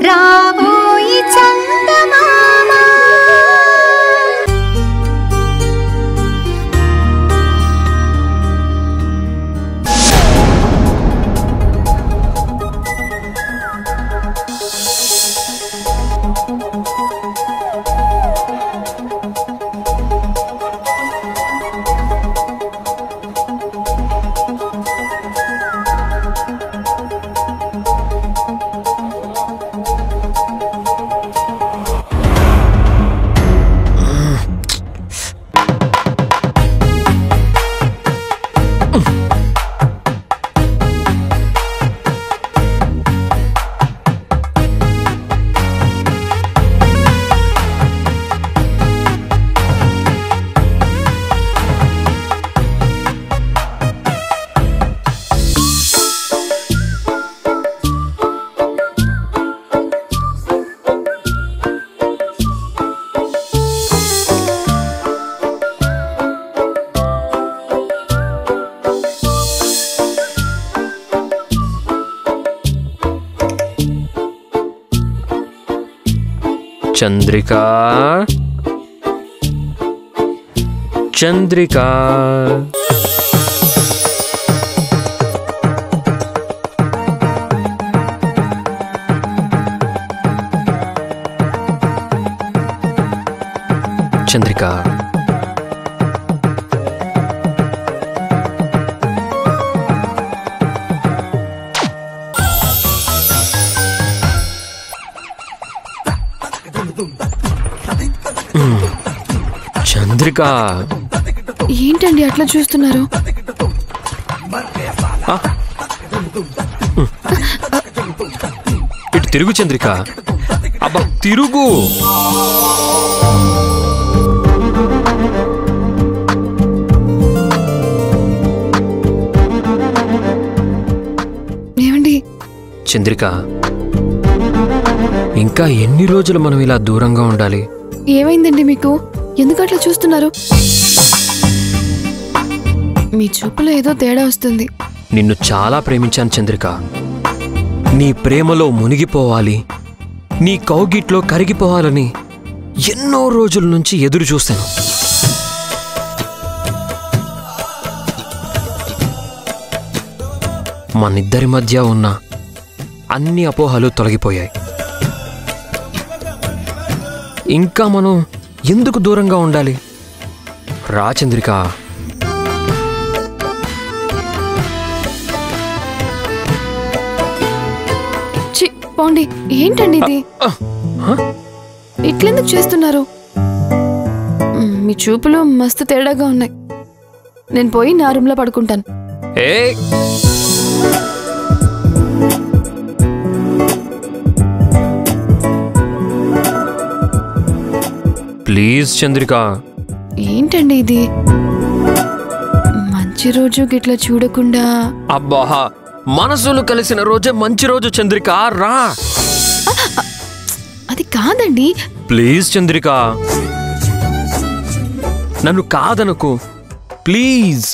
రాబోయి చందమామా చంద్రిక చంద్రిక చంద్రిక చంద్రిక ఏంటండి అట్లా చూస్తున్నారు ఇటు తిరుగు చంద్రిక అబ్బా తిరుగు ఏమండి చంద్రిక ఇంకా ఎన్ని రోజులు మనం ఇలా దూరంగా ఉండాలి ఏమైందండి మీకు ఎందుకు అట్లా చూస్తున్నారు మీ చూపులో ఏదో తేడా వస్తుంది నిన్ను చాలా ప్రేమించాను చంద్రిక నీ ప్రేమలో మునిగిపోవాలి నీ కౌగిట్లో కరిగిపోవాలని ఎన్నో రోజుల నుంచి ఎదురు చూస్తాను మనిద్దరి మధ్య ఉన్న అన్ని అపోహలు తొలగిపోయాయి ఇంకా మనం ఎందుకు దూరంగా ఉండాలి రా చంద్రిక చి పోండి ఏంటండి ఇది ఆ, హ? ఇట్లెందుకు చేస్తున్నారు మ్, మీ చూపులు మస్తు తేడాగా ఉన్నాయి నేను పోయి నా రూమ్లో పడుకుంటాను ఏయ్ ప్లీజ్ చంద్రిక ఏంటండి ఇది మంచి రోజు గిట్లా చూడకుండా అబ్బా మనసులు కలిసిన రోజే మంచి రోజు చంద్రిక రా అది కాదండి ప్లీజ్ చంద్రిక నన్ను కాదనుకు ప్లీజ్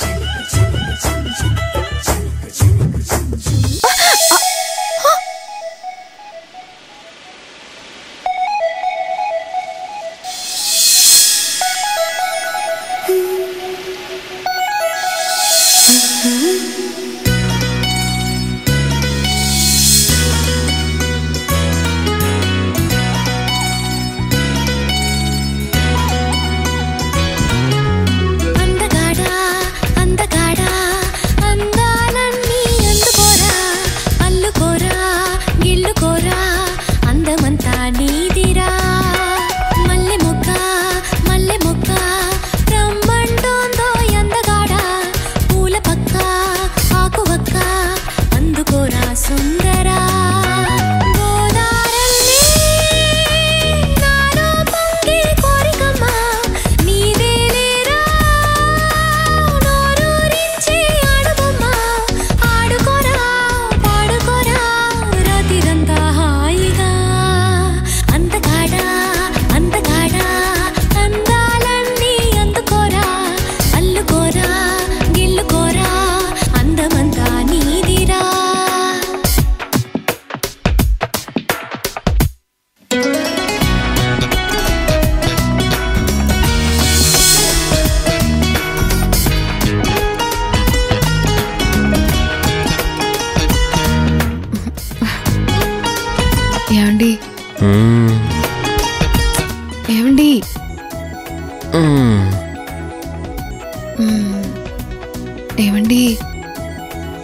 అందగాడా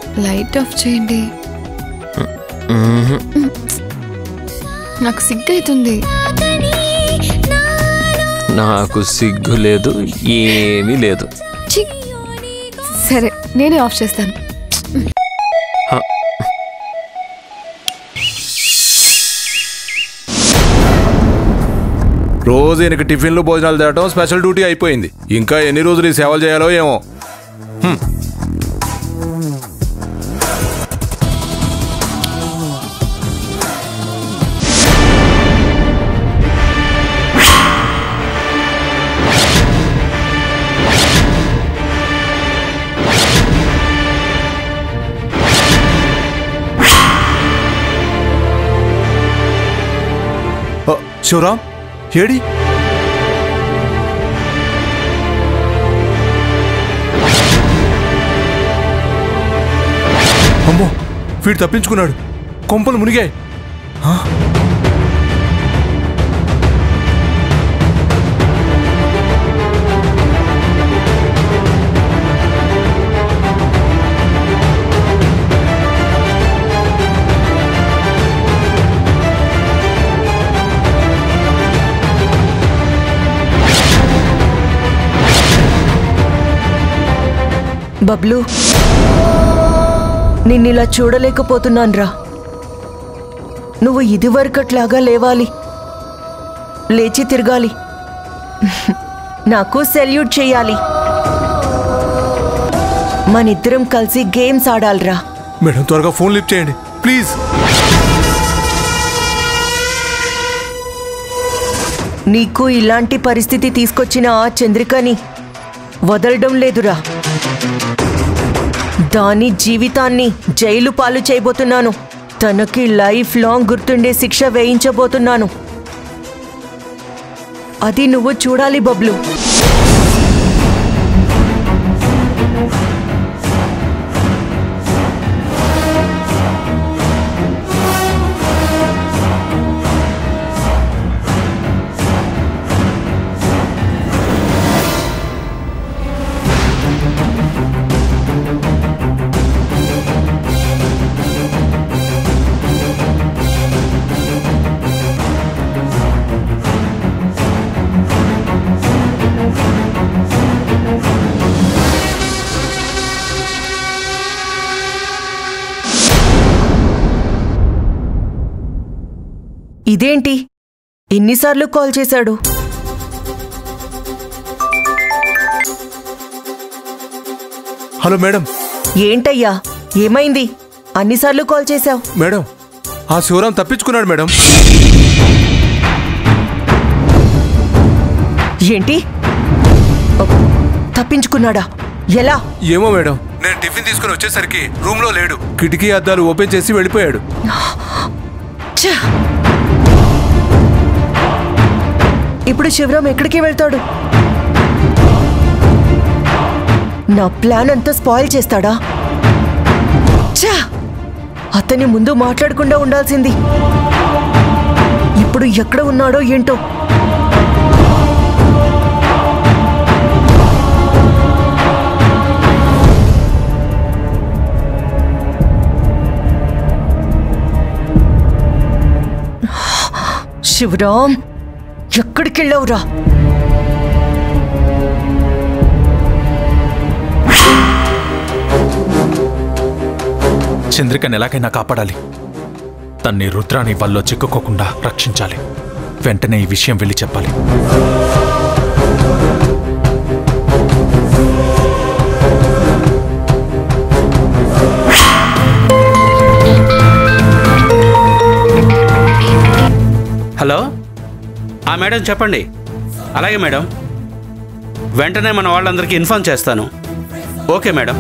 లైట్ ఆఫ్ చేయండి మ్మ్హ్. నాకు సిగ్గైతుంది నాకు సిగ్గు లేదు ఏమీ లేదు ఛీ! సరే నేనే ఆఫ్ చేస్తాను రోజు ఈయనకి టిఫిన్లు భోజనాలు తేవటం స్పెషల్ డ్యూటీ అయిపోయింది ఇంకా ఎన్ని రోజులు ఈ సేవలు చేయాలో ఏమో హ్మ్. ఆ, శివరామ్ ఏడి అమ్మో వీడు తప్పించుకున్నాడు కొంపలు మునిగాయి ఆ? బబ్లు నిన్నిలా చూడలేకపోతున్నాన్రా నువ్వు ఇదివరకట్లాగా లేవాలి లేచి తిరగాలి నాకు సెల్యూట్ చేయాలి మనిద్దరం కలిసి గేమ్స్ ఆడాలిరా మేడం త్వరగా ఫోన్ లిఫ్ట్ చేయండి ప్లీజ్ నీకు ఇలాంటి పరిస్థితి తీసుకొచ్చిన ఆ చంద్రికని వదలడం లేదురా దాని జీవితాన్ని జైలు పాలు చేయబోతున్నాను తనకి లైఫ్ లాంగ్ గుర్తుండే శిక్ష వేయించబోతున్నాను అది నువ్వు చూడాలి బబ్లు ఇదేంటి ఎన్నిసార్లు కాల్ చేశాడు హలో మేడం ఏంటయ్యా ఏమైంది అన్నిసార్లు కాల్ చేశావు మేడం ఆ శివరాం తప్పించుకున్నాడు మేడం ఏంటి ఓ, తప్పించుకున్నాడా ఎలా ఏమో మేడం నేను టిఫిన్ తీసుకుని వచ్చేసరికి రూమ్ లో లేడు కిటికీ అద్దాలు ఓపెన్ చేసి వెళ్ళిపోయాడు ఛ! ఇప్పుడు శివరాం ఎక్కడికి వెళ్తాడు నా ప్లాన్ అంతా స్పాయిల్ చేస్తాడా ఛ! అతని ముందు మాట్లాడకుండా ఉండాల్సింది ఇప్పుడు ఎక్కడ ఉన్నాడో ఏంటో శివరాం ఎక్కడికి వెళ్ళావురా చంద్రికను ఎలాగైనా కాపాడాలి తన్ని రుద్రాని వల్లో చిక్కుకోకుండా రక్షించాలి వెంటనే ఈ విషయం వెళ్ళి చెప్పాలి హలో ఆ మేడం చెప్పండి అలాగే మేడం వెంటనే మన వాళ్ళందరికీ ఇన్ఫార్మ్ చేస్తాను ఓకే మేడం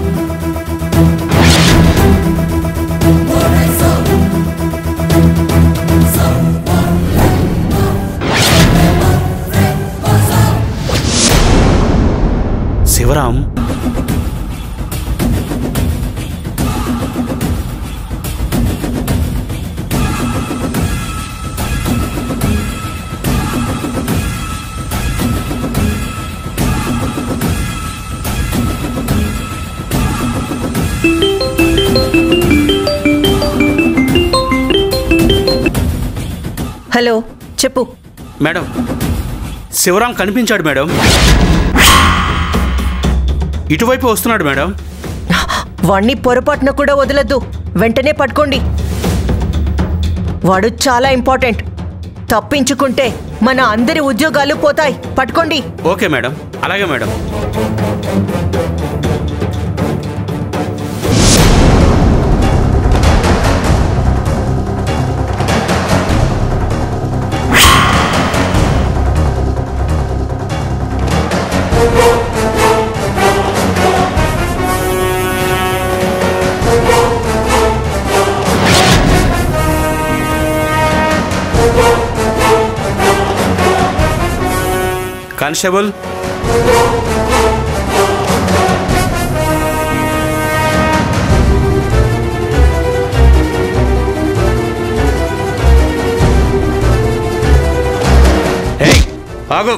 శివరాం హలో చెప్పు మేడం శివరాం కనిపించాడు మేడం ఇటువైపు వస్తున్నాడు మేడం వాణ్ణి పొరపాటున కూడా వదలొద్దు వెంటనే పట్టుకోండి వాడు చాలా ఇంపార్టెంట్ తప్పించుకుంటే మన అందరి ఉద్యోగాలు పోతాయి పట్టుకోండి ఓకే మేడం అలాగే మేడం కానిస్టేబుల్ ఏయ్, ఆగు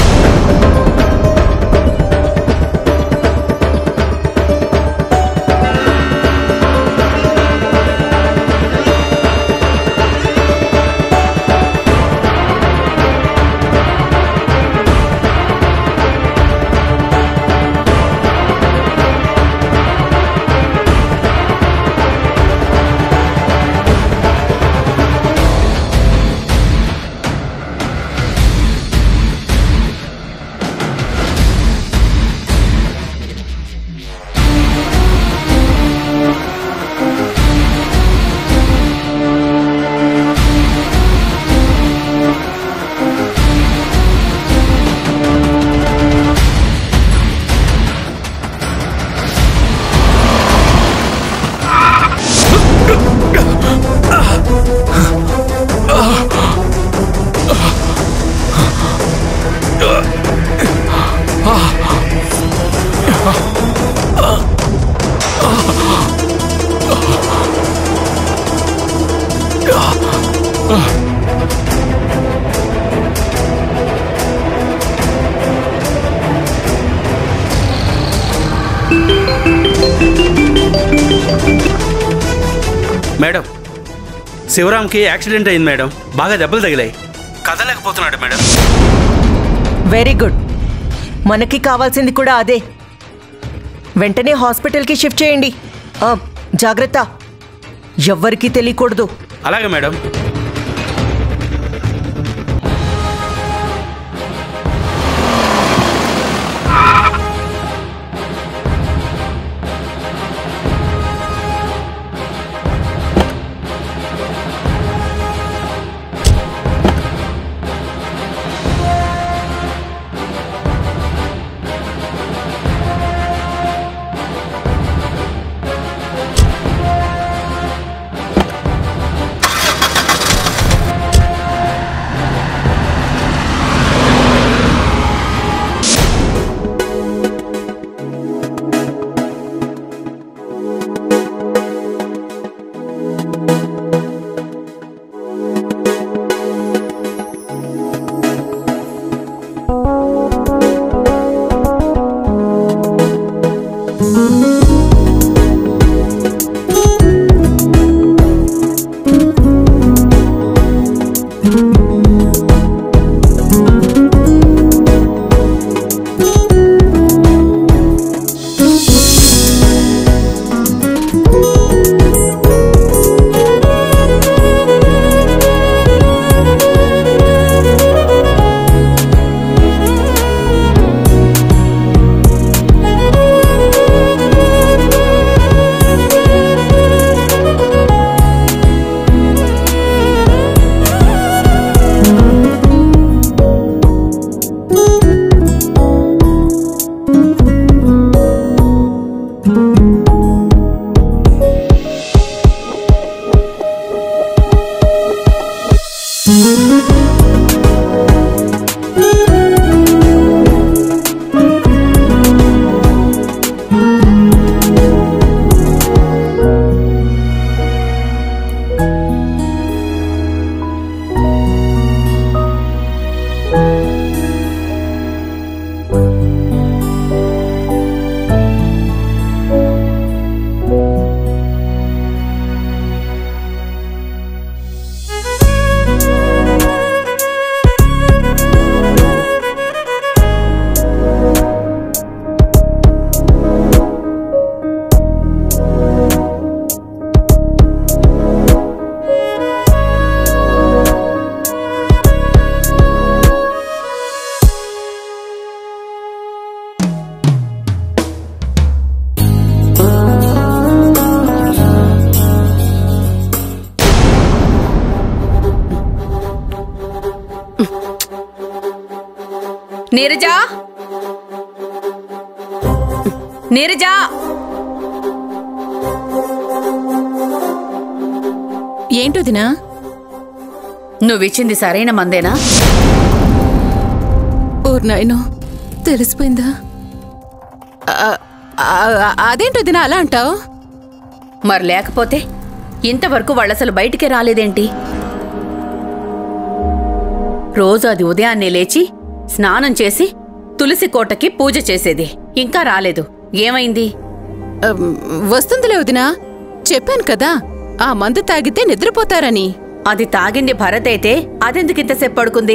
మేడం శివరాంకి యాక్సిడెంట్ అయింది మేడం బాగా దెబ్బలు తగిలాయి కదలేకపోతున్నాడు మేడం వెరీ గుడ్ మనకి కావాల్సింది కూడా అదే వెంటనే హాస్పిటల్కి షిఫ్ట్ చేయండి ఆ, జాగ్రత్త ఎవ్వరికీ తెలియకూడదు అలాగే మేడం నీరజా నీరజా ఏంటోదినా నువ్విచ్చింది సరైన మందేనా ఊరు నాయనో తెలిసిపోయిందా ఆ- ఆ- అదేంటోదినా అలా అంటావు మరి లేకపోతే ఇంతవరకు వాళ్ళసలు బయటికి రాలేదేంటి రోజు అది ఉదయాన్నే లేచి స్నానం చేసి తులసి కోటకి పూజ చేసేది ఇంకా రాలేదు ఏమైంది వస్తుందిలే వదినా చెప్పాను కదా ఆ మందు తాగితే నిద్రపోతారని అది తాగింది భరత్ అయితే అదెందుకు ఇంతసేపు పడుకుంది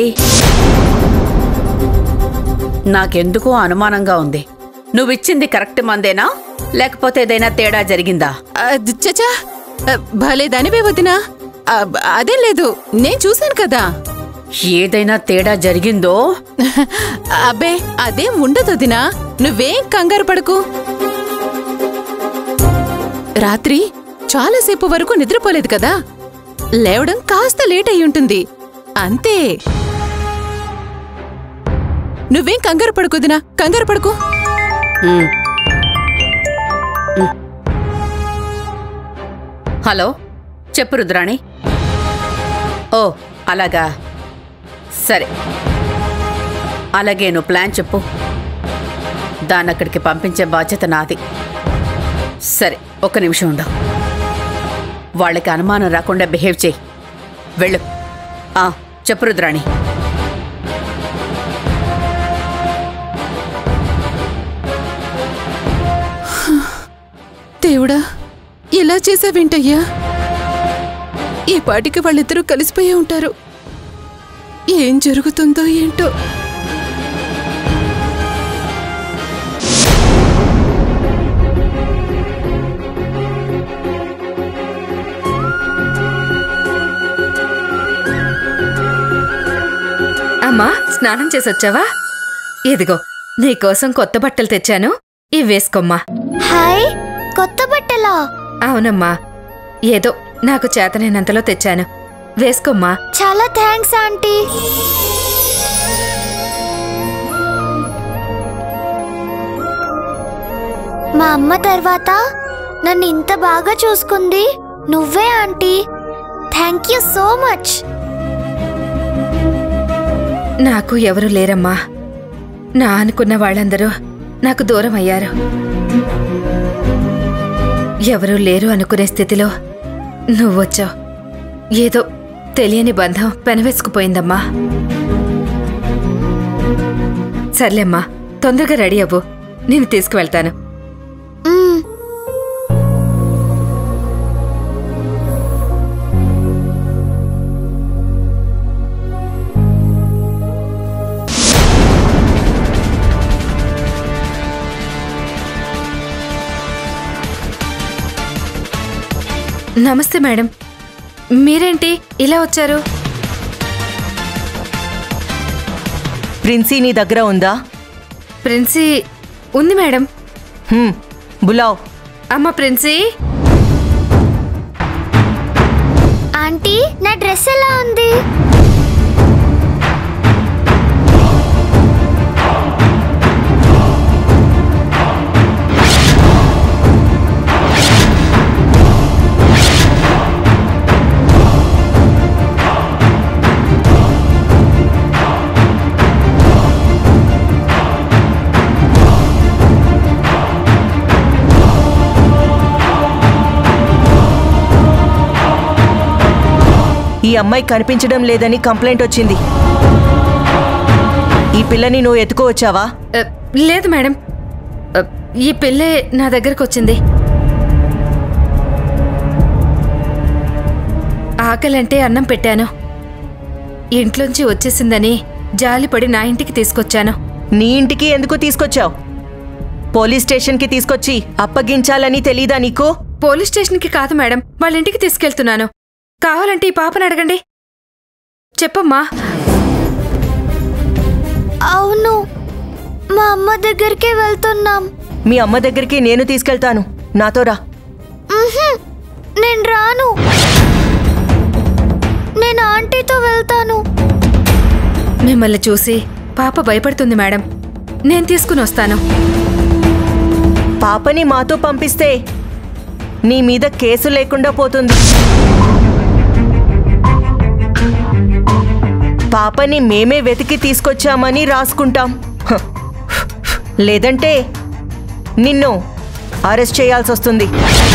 నాకెందుకో అనుమానంగా ఉంది నువ్విచ్చింది కరెక్ట్ మందేనా లేకపోతే ఏదైనా తేడా జరిగిందా అది చచా ఆ, భలే దానివే వదినా ఆ, అదేం లేదు నేను చూశాను కదా ఏదైనా తేడా జరిగిందో అబ్బే అదేం ఉండదు వదినా నువ్వేం కంగారు పడకు రాత్రి చాలాసేపు వరకు నిద్రపోలేదు కదా లేవడం కాస్త లేట్ అయి ఉంటుంది అంతే నువ్వేం కంగారు పడుకోదినా కంగారు పడుకో ఉమ్. ఉమ్. హలో చెప్పు రుద్రాణి ఓ అలాగా సరే అలాగే నువ్వు ప్లాన్ చెప్పు దాన్ని అక్కడికి పంపించే బాధ్యత నాది సరే ఒక్క నిమిషం ఉండు వాళ్ళకి అనుమానం రాకుండా బిహేవ్ చేయి వెళ్ళు ఆ, చెప్పు రుద్రాణి దేవుడా ఇలా చేసావేంటయ్యా ఈ పాటికి వాళ్ళిద్దరూ కలిసిపోయే ఉంటారు ఏం జరుగుతుందో ఏంటో అమ్మా స్నానం చేసొచ్చావా ఇదిగో నీకోసం కొత్త బట్టలు తెచ్చాను ఇవి వేసుకోమ్మా హాయ్ కొత్త బట్టలా అవునమ్మా ఏదో నాకు చేతనైనంతలో తెచ్చాను వేసుకోమ్మా చాలా థ్యాంక్స్ ఆంటీ మా అమ్మ తర్వాత నన్ను ఇంత బాగా చూసుకుంది నువ్వే aunty thank you so much నాకు ఎవరు లేరమ్మా నా అనుకున్న వాళ్ళందరూ నాకు దూరం అయ్యారు ఎవరూ లేరు అనుకునే స్థితిలో నువ్వొచ్చావు ఏదో తెలియని బంధం పెనవేసుకుపోయిందమ్మా సర్లేమ్మా తొందరగా రెడీ అవ్వు నేను తీసుకువెళ్తాను మ్మ్. నమస్తే మేడం మీరేంటి ఇలా వచ్చారు ప్రిన్సీ నీ దగ్గర ఉందా ప్రిన్సీ ఉంది మేడం హ్మ్, బులావ్ అమ్మ ప్రిన్సీ ఆంటీ నా డ్రెస్ ఎలా ఉంది ఈ అమ్మాయి కనిపించడం లేదని కంప్లైంట్ వచ్చింది ఈ పిల్లని నువ్వు ఎత్తుకోవచ్చావా అ, లేదు మేడం అ, ఈ పిల్లే నా దగ్గరకు వచ్చింది ఆకలంటే అన్నం పెట్టాను ఇంట్లోంచి వచ్చేసిందని జాలిపడి నా ఇంటికి తీసుకొచ్చాను నీ ఇంటికి ఎందుకు తీసుకొచ్చావు పోలీస్ స్టేషన్కి తీసుకొచ్చి అప్పగించాలని తెలీదా నీకు పోలీస్ స్టేషన్కి కాదు మేడం వాళ్ళ ఇంటికి తీసుకెళ్తున్నాను కావాలంటే ఈ పాపని అడగండి చెప్పమ్మా అవును మా అమ్మ దగ్గరికే వెళ్తున్నాం మీ అమ్మ దగ్గరికి నేను తీసుకెళ్తాను నాతో రా మ్హూ. నేను రాను నేను ఆంటీతో వెళ్తాను మిమ్మల్ని చూసి పాప భయపడుతుంది మేడం నేను తీసుకుని వస్తాను పాపని మాతో పంపిస్తే నీ మీద కేసు లేకుండా పోతుంది పాపని మేమే వెతికి తీసుకొచ్చామని రాసుకుంటాం హ. లేదంటే నిన్ను అరెస్ట్ చేయాల్సి వస్తుంది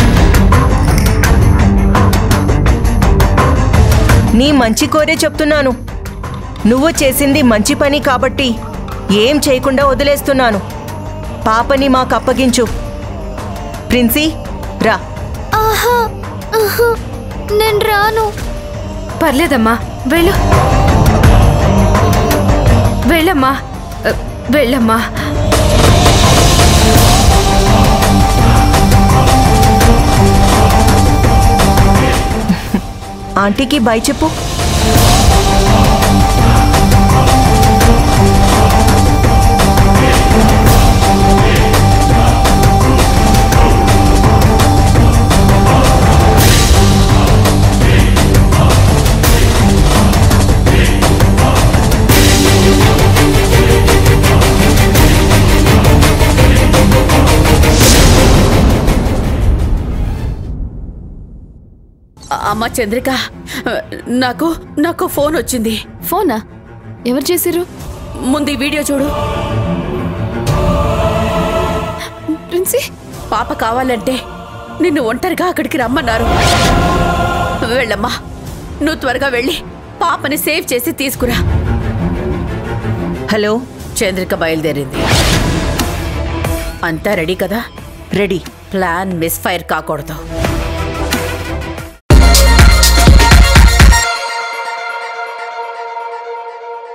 నీ మంచి కోరే చెప్తున్నాను నువ్వు చేసింది మంచి పని కాబట్టి ఏం చేయకుండా వదిలేస్తున్నాను పాపని మాకు అప్పగించు ప్రిన్సీ రా ఆహా ఆహా, నేను రాను పర్లేదమ్మా వెళ్ళు వెళ్ళమ్మా అ, వెళ్ళమ్మా ఆంటీకి బై చెప్పు అమ్మ చంద్రిక నాకు నాకు ఫోన్ వచ్చింది ఫోనా ఎవరు చేసిర్రు ముందు ఈ వీడియో చూడు ప్రిన్సీ పాప కావాలంటే నిన్ను ఒంటరిగా అక్కడికి రమ్మన్నారు వెళ్ళమ్మా నువ్వు త్వరగా వెళ్ళి పాపని సేవ్ చేసి తీసుకురా హలో చంద్రిక బయలుదేరింది అంతా రెడీ కదా రెడీ ప్లాన్ మిస్ ఫైర్ కాకూడదు